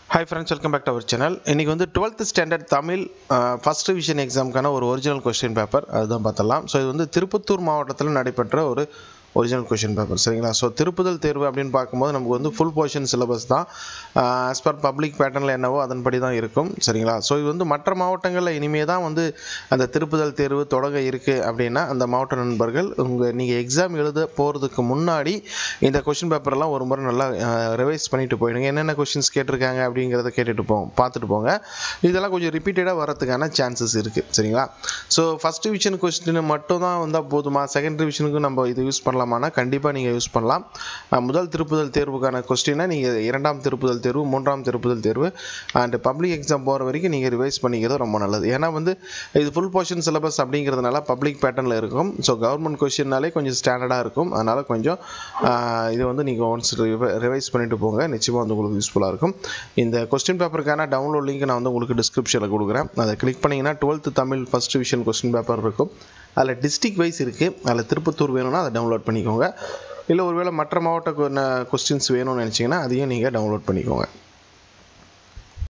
hi friends welcome back to our channel இன்றைக்கி வந்து twelfth standard Tamil first division எக்ஸாமுக்கான ஒரு ஒரிஜினல் கொஸ்டின் பேப்பர் அதுதான் பார்த்தலாம் ஸோ இது வந்து திருப்பத்தூர் மாவட்டத்தில் நடைபெற்ற ஒரு ஒரிஜினல் கொஷின் பேப்பர் சரிங்களா ஸோ திருப்புதல் தேர்வு அப்படின்னு பார்க்கும்போது நமக்கு வந்து ஃபுல் போர்ஷன் சிலபஸ் தான் ஆஸ் பர் பப்ளிக் பேட்டர்னில் என்னவோ அதன்படி தான் இருக்கும் சரிங்களா ஸோ இது வந்து மற்ற மாவட்டங்களில் இனிமே தான் வந்து அந்த திருப்புதல் தேர்வு தொடங்க இருக்குது அப்படின்னா அந்த மாவட்ட நண்பர்கள் உங்கள் நீங்கள் எக்ஸாம் எழுத போகிறதுக்கு முன்னாடி இந்த கொஷின் பேப்பர்லாம் ஒரு முறை நல்லா ரிவைஸ் பண்ணிட்டு போயிடுங்க என்னென்ன கொஷின்ஸ் கேட்டிருக்காங்க அப்படிங்கிறத கேட்டுட்டு போங்க பார்த்துட்டு போங்க இதெல்லாம் கொஞ்சம் ரிப்பீட்டடாக வரதுக்கான சான்சஸ் இருக்குது சரிங்களா ஸோ ஃபஸ்ட் டிவிஷன் கொஸ்டின் மட்டும் தான் வந்தால் போதுமா செகண்ட் டிவிஷனுக்கு நம்ம இது யூஸ் பண்ணலாமான்னா கண்டிப்பாக நீங்கள் யூஸ் பண்ணலாம் அஹ் முதல் திருப்புதல் தேர்வுக்கான கொஸ்டினை நீங்கள் இரண்டாம் திருப்புதல் தேர்வு மூன்றாம் திருப்புதல் தேர்வு அண்ட் பப்ளிக் எக்ஸாம் போகிற வரைக்கும் நீங்கள் ரிவைஸ் பண்ணிக்கிறது ரொம்ப நல்லது ஏன்னா வந்து இது ஃபுல் போர்ஷன் சிலபஸ் அப்படிங்கிறதுனால பப்ளிக் பேட்டர்னில் இருக்கும் ஸோ கவர்மெண்ட் கொஸ்டின்னாலே கொஞ்சம் ஸ்டாண்டர்டாக இருக்கும் அதனால் கொஞ்சம் அஹ் இது வந்து நீங்கள் ஒன்ஸ் ரிவைஸ் பண்ணிட்டு போங்க நிச்சயமாக வந்து உங்களுக்கு யூஸ்ஃபுல்லாக இருக்கும் இந்த கொஸ்டின் பேப்பருக்கான டவுன்லோட் லிங்க் நான் வந்து உங்களுக்கு டிஸ்கிரிப்ஷனில் கொடுக்குறேன் அதை கிளிக் பண்ணிங்கன்னா twelfth Tamil first division question paper இருக்கும் அதில் டிஸ்ட்ரிக் வைஸ் இருக்குது அதில் திருப்பத்தூர் வேணும்னா அதை டவுன்லோட் பண்ணிக்கோங்க இல்லை ஒருவேளை மற்ற மாவட்ட கொஸ்டின்ஸ் வேணும்னு நினச்சிங்கன்னா அதையும் நீங்கள் டவுன்லோட் பண்ணிக்கோங்க